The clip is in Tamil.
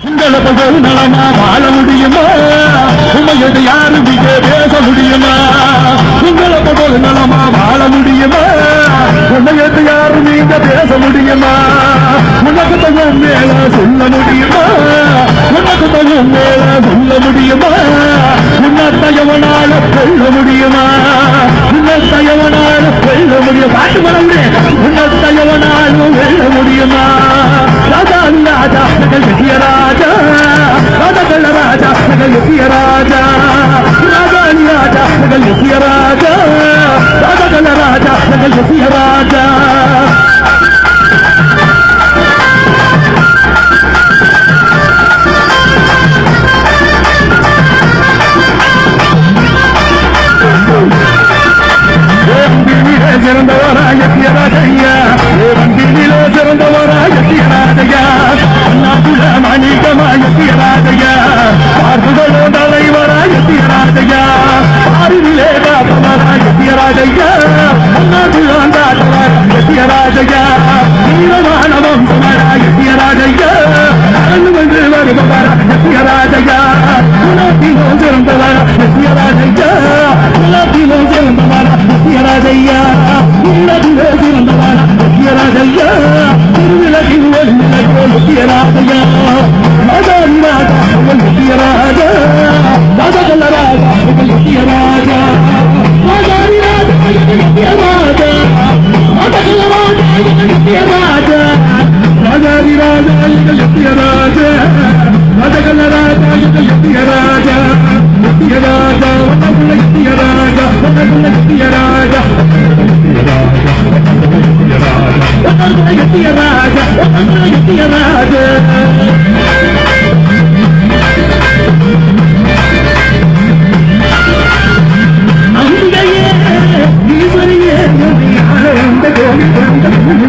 உங்களை போல் நலமா வாழ முடியுமா உண்மையது யாரும் இங்கே பேச முடியுமா உங்களை போல் நலமா வாழ முடியுமா உண்மையது யாரும் இங்க பேச முடியுமா உனக்கு தகும் மேல சொல்ல முடியுமா உனக்கு தகும் மேல சொல்ல முடியுமா உன்னத்தையவனால கொள்ள முடியுமா உன்னத்தையவனால கொள்ள முடியும் பாட்டு மறந்து உன்னத்தையவனாலும் வெல்ல முடியுமா ராஜா ராஜா நகல் எட்டிய ராஜா ராஜகள்ள ராஜா நகல் எட்டிய ராஜா ராஜா ராஜா நகல் எட்டிய ராஜா ராஜகள்ள ராஜா நகல் எட்டிய ராஜா வண்டியிலே சிறந்தவராய தீராதையா வண்டியிலே சிறந்தவராய தீராதையா நாட்டுல மணிகமாய தீராதையா பார்ப்புகளோ தலைவராய தீராதையா அறிவிலே காப்பவராய தீராதையா நாட்டுல காட்டவராய தீராதையா நீரமானவம் சுமராய தீராதையா வந்து வருபவராய தீராதையா நாட்டிலோ சிறந்தவராய தீராதையா நாட்டிலோ சிறந்தவராய தீராதையா உள்ளதிலே சிறந்தவராய தீராதையா திருவிழகில் ஒளிவிலை தீராதையா ராஜாதி ராஜா தீராஜா ராஜகல்ல ராஜா தீராஜா ராஜாதி ராஜா தீராஜா ராஜகல்ல ராஜா தீராஜா ராஜாதி ராஜா தீராஜா ராஜகல்ல ராஜா தீராஜா தீராஜா வனகுல தீராஜா வனகுல தீராஜா வனகுல தீராஜா வனகுல தீராஜா அம்பிகையே ஈஸ்வரியே ஆனந்த கோவில்